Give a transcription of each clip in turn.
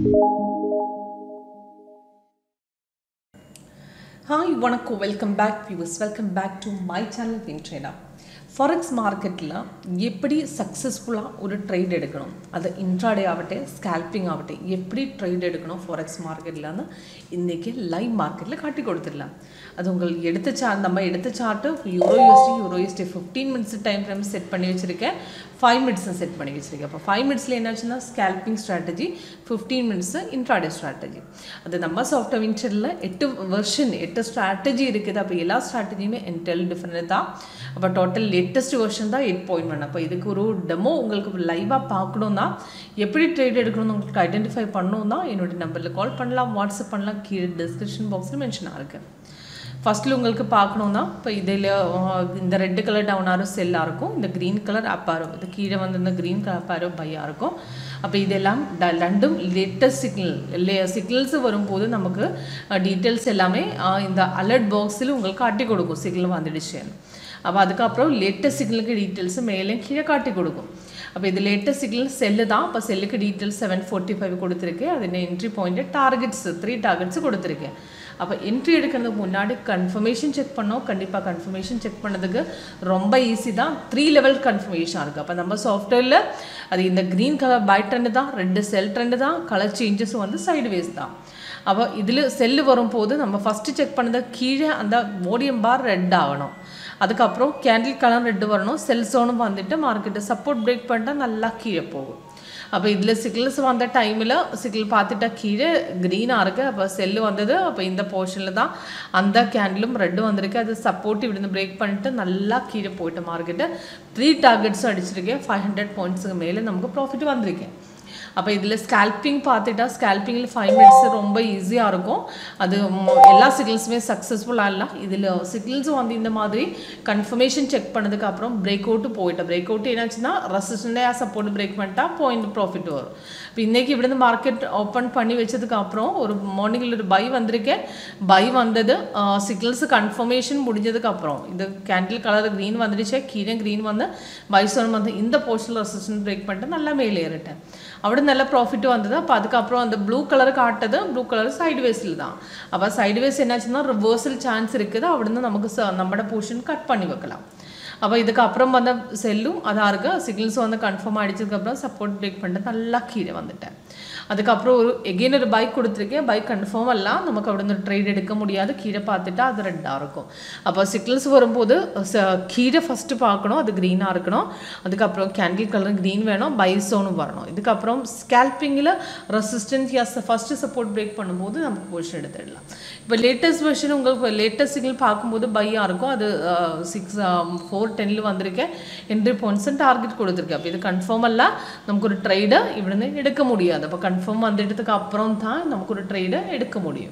hi வணக்கம் welcome back viewers welcome back to my channel win ட்ரேடா forex மார்க்கெட்டில் எப்படி சக்ஸஸ்ஃபுல்லாக ஒரு ட்ரேட் எடுக்கணும் அது இன்ட்ராடே ஆகட்டே ஸ்கேல்பிங் ஆகட்டே எப்படி ட்ரேட் எடுக்கணும் ஃபாரெக்ஸ் மார்க்கெட்லன்னு இன்றைக்கி லைவ் மார்க்கெட்டில் காட்டி கொடுத்துடலாம் அது உங்கள் எடுத்த சார்ட் நம்ம எடுத்த chart euro USD euro USD fifteen minutes time frame set பண்ணி வச்சுருக்கேன் ஃபைவ் மினிட்ஸும் செட் பண்ணி வச்சுருக்கேன் அப்போ ஃபைவ் மினிட்ஸில் என்னாச்சுன்னா scalping strategy fifteen minutes intraday strategy அது நம்ம சாஃப்ட்வேர் வின்ச்சரில் எட்டு வெர்ஷன் எட்டு ஸ்ட்ராட்டஜி இருக்குது அப்போ எல்லா ஸ்ட்ராட்டஜியுமே என்டெல் டிஃப்ரெண்ட் தான் அப்போ டோட்டல் லேட்டஸ்ட் வெர்ஷன் தான் எயிட் பாயிண்ட் ஒன் அப்போ இதுக்கு ஒரு டெமோ உங்களுக்கு லைவாக பார்க்கணுன்னா எப்படி ட்ரேட் எடுக்கணும்னு உங்களுக்கு ஐடென்டிஃபை பண்ணணும்னா என்னுடைய நம்பரில் கால் பண்ணலாம் வாட்ஸ்அப் பண்ணலாம் கீழே டிஸ்கிரிப்ஷன் பாக்ஸில் மென்ஷன் ஆகிருக்கு ஃபஸ்ட்டில் உங்களுக்கு பார்க்கணுன்னா இப்போ இதில் இந்த ரெட்டு கலர் டவுன் ஆரோ செல்லாக இருக்கும் இந்த க்ரீன் கலர் அப்பாரோ இது கீழே வந்து இந்த க்ரீன் கலர் அப்பாரோ பையாக இருக்கும் அப்போ இதெல்லாம் ட ரெண்டும் லேட்டஸ்ட் சிக்னல் லே சிக்னல்ஸ் வரும்போது நமக்கு டீட்டெயில்ஸ் எல்லாமே இந்த அலர்ட் பாக்ஸில் உங்களுக்கு காட்டி கொடுக்கும் சிக்னல் வந்துடுச்சுன்னு அப்போ அதுக்கப்புறம் லேட்டஸ்ட் சிக்னலுக்கு டீட்டெயில்ஸ் மேலே கீழே காட்டி கொடுக்கும் அப்போ இது லேட்டஸ்ட் சிக்னல் செல்லு தான் அப்போ செல்லுக்கு டீட்டெயில்ஸ் செவன் ஃபோர்ட்டி ஃபைவ் கொடுத்துருக்கேன் அது என்ன entry point targets three targets கொடுத்துருக்கேன் அப்போ என்ட்ரி எடுக்கிறதுக்கு முன்னாடி கன்ஃபர்மேஷன் செக் பண்ணோம் கண்டிப்பாக கன்ஃபர்மேஷன் செக் பண்ணதுக்கு ரொம்ப ஈஸி தான் த்ரீ லெவல் கன்ஃபர்மேஷன் இருக்குது அப்போ நம்ம சாஃப்ட்வேரில் அது இந்த க்ரீன் கலர் பை ட்ரெண்டு தான் ரெண்டு செல் ட்ரெண்டு தான் கலர் சேஞ்சஸும் வந்து சைடு வேஸ் தான் அப்போ இதில் செல்லு வரும்போது நம்ம ஃபஸ்ட்டு செக் பண்ணதை கீழே அந்த ஓடியம் பார் ரெட் ஆகணும் அதுக்கப்புறம் கேண்டில் கலர் ரெட்டு வரணும் செல் சோனும் வந்துட்டு மார்க்கெட்டை சப்போர்ட் பிரேக் பண்ணிட்டா நல்லா கீழே போகும் அப்போ இதில் சிக்னல்ஸ் வந்த டைமில் சிக்னல் பார்த்துட்டா கீழே க்ரீனாக இருக்குது அப்போ செல்லு வந்தது அப்போ இந்த போர்ஷனில் தான் அந்த கேண்டிலும் ரெட்டு வந்திருக்கு அது சப்போர்ட் இவிடுந்து பிரேக் பண்ணிட்டு நல்லா கீழே போயிட்டு மார்க்கெட்டு த்ரீ டார்கெட்ஸும் அடிச்சிருக்கேன் ஃபைவ் ஹண்ட்ரட் பாயிண்ட்ஸுக்கு மேலே நமக்கு ப்ராஃபிட் வந்திருக்கேன் அப்போ இதில் ஸ்கேல்பிங் பார்த்துட்டா ஸ்கேல்பிங்கில் ஃபைவ் மினிட்ஸ் ரொம்ப ஈஸியாக இருக்கும் அது எல்லா சிக்னல்ஸுமே சக்ஸஸ்ஃபுல்லாக இல்லை இதில் சிக்னல்ஸும் வந்து இந்த மாதிரி கன்ஃபர்மேஷன் செக் பண்ணதுக்கு அப்புறம் பிரேக் அவுட்டு போயிட்டேன் பிரேக் அவுட் என்னாச்சுன்னா ரெசிஸ்டண்டாக சப்போர்ட் பிரேக் பண்ணிட்டா பாயிண்ட் ப்ராஃபிட் வரும் இப்போ இன்றைக்கி இവിടുന്ന് மார்க்கெட் ஓப்பன் பண்ணி வச்சதுக்கு அப்புறம் ஒரு மார்னிங்கில் ஒரு பை வந்திருக்கேன் பை வந்தது சிக்னல்ஸ் கன்ஃபர்மேஷன் முடிஞ்சதுக்கு அப்புறம் இது கேண்டில் கலர் க்ரீன் வந்துடுச்சு கீழே க்ரீன் வந்து பை சோன் வந்து இந்த போர்ஷனில் ரெசிஸ்டன்ட் பிரேக் பண்ணிட்டு நல்லா மேலே ஏறிட்டேன் അവിടെ நல்ல ப்ராஃபிட் வந்தது அப்போ அதுக்கப்புறம் அந்த ப்ளூ கலர் காட்டுது ப்ளூ கலர் சைடு வேஸில் தான் அப்போ சைடு வேஸ் என்னாச்சுன்னா ரிவர்சல் சான்ஸ் இருக்குது அവിടുന്ന് നമുക്ക് നമ്മുടെ போர்ஷன் கட் பண்ணி வைக்கலாம் அப்போ இதுக்கப்புறம் வந்த செல்லும் அதாக இருக்குது சிக்னல்ஸ் வந்து கன்ஃபார்ம் அடிச்சதுக்கப்புறம் சப்போர்ட் பிரேக் பண்ணிட்டு நல்லா கீழே வந்துட்டேன் அதுக்கப்புறம் ஒரு எகெயின் ஒரு பைக் கொடுத்துருக்கேன் பைக் கன்ஃபார்ம் எல்லாம் நமக்கு അവിടെ നിന്ന് ட்ரேட் எடுக்க முடியாது கீழே பார்த்துட்டா அது ரெட்டாக இருக்கும் அப்போ சிக்னல்ஸ் வரும்போது கீழே ஃபஸ்ட்டு பார்க்கணும் அது க்ரீனாக இருக்கணும் அதுக்கப்புறம் கேண்டில் கலர் க்ரீன் வேணும் பை சோனும் வரணும் இதுக்கப்புறம் ஸ்கேல்பிங்கில் resistance S first support break பண்ணும்போது நமக்கு பொசிஷன் எடுத்துடலாம் இப்போ லேட்டஸ்ட் வெர்ஷன் உங்களுக்கு லேட்டஸ்ட் சிக்னல் பார்க்கும்போது பையாக இருக்கும் அது சிக்ஸ் ஃபோர் டென்னில் வந்திருக்கேன் என்ட்ரி பாயிண்ட்ஸ் டார்கெட் கொடுத்துருக்கேன் அப்போ இது கன்ஃபார்ம் அல்ல நமக்கு ஒரு ட்ரைடை இവിടുന്ന് எடுக்க முடியாது அப்போ கன்ஃபார்ம் வந்துட்டதுக்கு அப்புறம் தான் நமக்கு ஒரு ட்ரேடை எடுக்க முடியும்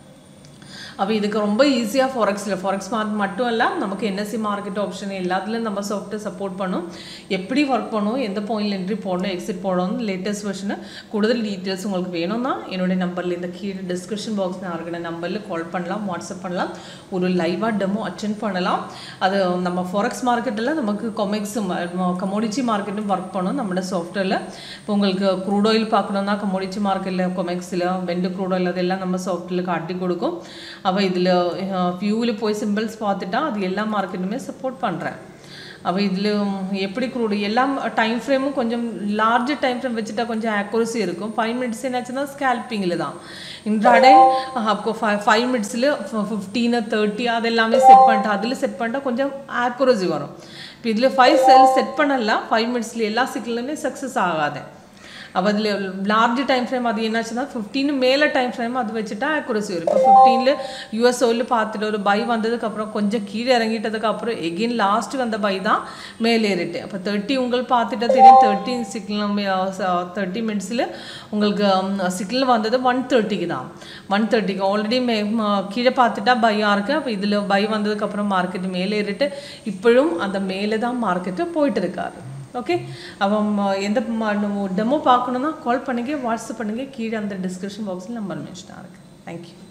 அப்போ இதுக்கு ரொம்ப ஈஸியாக ஃபாரெக்ஸில் ஃபாரெக்ஸ் மார்க் மட்டும் இல்லை நமக்கு என்எஸ்சி மார்க்கெட் ஆப்ஷன் எல்லாத்துலேயும் நம்ம சாஃப்ட்வேர் சப்போர்ட் பண்ணும் எப்படி ஒர்க் பண்ணணும் எந்த பாயிண்டில் என்ட்ரி போடணும் எக்ஸிட் போடணும் லேட்டஸ்ட் வெர்ஷனு கூடுதல் டீட்டெயில்ஸ் உங்களுக்கு வேணும்னா என்னுடைய நம்பரில் இந்த கீழே டிஸ்கிரிப்ஷன் பாக்ஸ் நான் இருக்கிற நம்பரில் கால் பண்ணலாம் வாட்ஸ்அப் பண்ணலாம் ஒரு லைவாக டெமோ அட்டென்ட் பண்ணலாம் அது நம்ம ஃபாரெக்ஸ் மார்க்கெட்டில் நமக்கு கொமெக்ஸும் கமோடிச்சி மார்க்கெட்டும் ஒர்க் பண்ணும் நம்மளோட சாஃப்ட்வேரில் இப்போ உங்களுக்கு க்ரூட் ஆயில் பார்க்கணுன்னா கமோடிச்சி மார்க்கெட்டில் கொமெக்ஸில் வெண்டு க்ரூட் ஆயில் அதெல்லாம் நம்ம சாஃப்ட்வேரில் காட்டி கொடுக்கும் அப்போ இதில் வியூவில் போய் சிம்பிள்ஸ் பார்த்துட்டா அது எல்லா மார்க்கெட்டுமே சப்போர்ட் பண்ணுறேன் அப்போ இதில் எப்படி க்ரூடு எல்லாம் டைம் ஃப்ரேமும் கொஞ்சம் லார்ஜ் டைம் ஃப்ரேம் வச்சுட்டா கொஞ்சம் ஆக்குரஸி இருக்கும் ஃபைவ் மினிட்ஸ் என்னாச்சுன்னா ஸ்கேல்பிங்கில் தான் இன்றாடே அப்போ ஃபைவ் ஃபைவ் மினிட்ஸில் ஃபிஃப்டீனு தேர்ட்டி அது எல்லாமே செட் பண்ணிட்டா அதில் செட் பண்ணிட்டா கொஞ்சம் ஆக்குரஸி வரும் இப்போ இதில் ஃபைவ் செல் செட் பண்ணலாம் ஃபைவ் மினிட்ஸில் எல்லா சிக்னலுமே சக்ஸஸ் ஆகாது அப்போ அதில் லார்ஜ் டைம் ஃப்ரேம் அது என்னாச்சுன்னா ஃபிஃப்டீன் மேலே டைம் ஃப்ரேம் அது வச்சுட்டா அக்குரசி வரும் இப்போ ஃபிஃப்டீனில் யூஎஸ்ஓவில் பார்த்துட்டு ஒரு பை வந்ததுக்கப்புறம் கொஞ்சம் கீழே இறங்கிட்டதுக்கு அப்புறம் எகெயின் லாஸ்ட் வந்த பை தான் மேலே ஏறிட்டு அப்போ தேர்ட்டி உங்கள் பார்த்துட்டா தெரியும் தேர்ட்டி சிக்னல் தேர்ட்டி மினிட்ஸில் உங்களுக்கு சிக்னல் வந்தது ஒன் தேர்ட்டிக்கு தான் ஒன் தேர்ட்டிக்கு ஆல்ரெடி மே கீழே பார்த்துட்டா பையாக இருக்குது அப்போ இதில் பை வந்ததுக்கப்புறம் மார்க்கெட் மேலே ஏறிட்டு இப்போயும் அந்த மேலே தான் மார்க்கெட்டு போயிட்டு இருக்காரு ஓகே அவன் எந்த டெமோ பார்க்கணுன்னா கால் பண்ணுங்க வாட்ஸ்அப் பண்ணுங்க கீழே அந்த டிஸ்கிரிப்ஷன் பாக்ஸில் நம்பர் மென்ஷனாக இருக்குது தேங்க்யூ